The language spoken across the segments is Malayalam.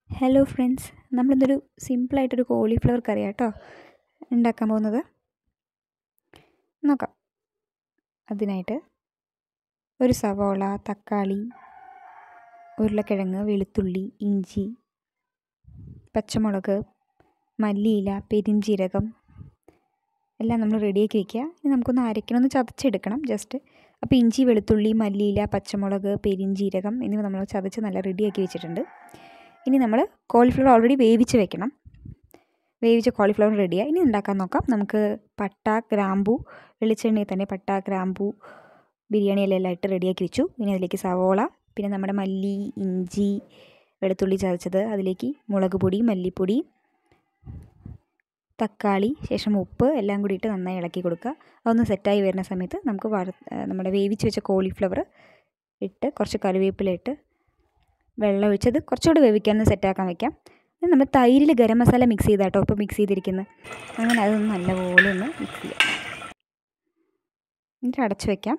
ഹലോ ഫ്രണ്ട്സ് നമ്മളിന്നൊരു സിമ്പിളായിട്ടൊരു കോളിഫ്ലവർ കറി കേട്ടോ ഉണ്ടാക്കാൻ പോകുന്നത് നോക്കാം അതിനായിട്ട് ഒരു സവോള തക്കാളി ഉരുളക്കിഴങ്ങ് വെളുത്തുള്ളി ഇഞ്ചി പച്ചമുളക് മല്ലിയില പെരിഞ്ചീരകം എല്ലാം നമ്മൾ റെഡിയാക്കി വെക്കുക ഇനി നമുക്കൊന്ന് അരയ്ക്കണം ഒന്ന് ചതച്ചെടുക്കണം ജസ്റ്റ് അപ്പോൾ ഇഞ്ചി വെളുത്തുള്ളി മല്ലിയില പച്ചമുളക് പെരിഞ്ചീരകം എന്നിവ നമ്മൾ ചതച്ച് നല്ല റെഡിയാക്കി വെച്ചിട്ടുണ്ട് ഇനി നമ്മൾ കോളിഫ്ലവർ ഓൾറെഡി വേവിച്ച് വെക്കണം വേവിച്ച കോളിഫ്ലവർ റെഡിയാണ് ഇനി ഉണ്ടാക്കാൻ നോക്കാം നമുക്ക് പട്ട ഗ്രാമ്പു വെളിച്ചെണ്ണയിൽ തന്നെ പട്ട ഗ്രാമ്പു ബിരിയാണി എല്ലാം ഇട്ട് റെഡിയാക്കി വെച്ചു ഇനി അതിലേക്ക് സവോള പിന്നെ നമ്മുടെ മല്ലി ഇഞ്ചി വെളുത്തുള്ളി ചതച്ചത് അതിലേക്ക് മുളക് പൊടി മല്ലിപ്പൊടി തക്കാളി ശേഷം ഉപ്പ് എല്ലാം കൂടി ഇട്ട് നന്നായി ഇളക്കി കൊടുക്കുക അതൊന്ന് സെറ്റായി വരുന്ന സമയത്ത് നമുക്ക് വറ നമ്മുടെ വേവിച്ച് വെച്ച കോളിഫ്ലവർ ഇട്ട് കുറച്ച് കറിവേപ്പില ഇട്ട് വെള്ളം ഒഴിച്ചത് കുറച്ചുകൂടി വേവിക്കാൻ സെറ്റാക്കാൻ വെക്കാം നമ്മൾ തൈരിൽ ഗരം മസാല മിക്സ് ചെയ്താട്ടോ ഇപ്പോൾ മിക്സ് ചെയ്തിരിക്കുന്നത് അങ്ങനെ അതൊന്ന് നല്ലപോലെ ഒന്ന് മിക്സ് ചെയ്യാം എന്നിട്ട് അടച്ചു വയ്ക്കാം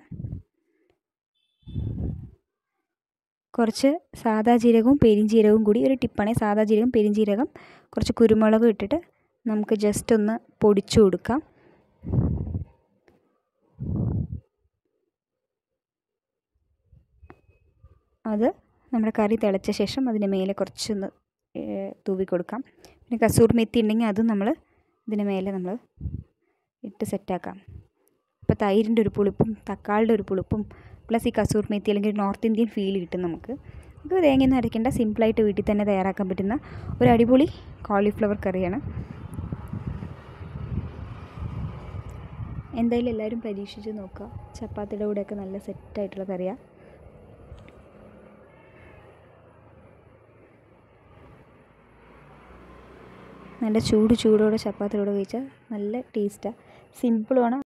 കുറച്ച് സാദാ ജീരകവും പെരിഞ്ജീരകവും കൂടി ഒരു ടിപ്പാണ് സാദാ ജീരകം പെരിഞ്ജീരകം കുറച്ച് കുരുമുളകും ഇട്ടിട്ട് നമുക്ക് ജസ്റ്റ് ഒന്ന് പൊടിച്ചു കൊടുക്കാം അത് നമ്മുടെ കറി തിളച്ച ശേഷം അതിൻ്റെ മേലെ കുറച്ചൊന്ന് തൂവി കൊടുക്കാം പിന്നെ കസൂർ മെത്തി ഉണ്ടെങ്കിൽ അതും നമ്മൾ ഇതിന് മേലെ നമ്മൾ ഇട്ട് സെറ്റാക്കാം ഇപ്പോൾ തൈരിൻ്റെ ഒരു പുളിപ്പും തക്കാളിയുടെ ഒരു പുളിപ്പും പ്ലസ് ഈ കസൂർ മെത്തി അല്ലെങ്കിൽ നോർത്ത് ഇന്ത്യൻ ഫീൽ കിട്ടും നമുക്ക് നമുക്ക് തേങ്ങയൊന്നും അരയ്ക്കേണ്ട സിമ്പിളായിട്ട് വീട്ടിൽ തന്നെ തയ്യാറാക്കാൻ പറ്റുന്ന ഒരു അടിപൊളി കോളിഫ്ലവർ കറിയാണ് എന്തായാലും എല്ലാവരും പരീക്ഷിച്ച് നോക്കുക ചപ്പാത്തിയുടെ കൂടെയൊക്കെ നല്ല സെറ്റായിട്ടുള്ള കറിയാണ് നല്ല ചൂട് ചൂടോടെ ചപ്പാത്തിയോടെ കഴിച്ചാൽ നല്ല ടേസ്റ്റാണ് സിമ്പിളുമാണ്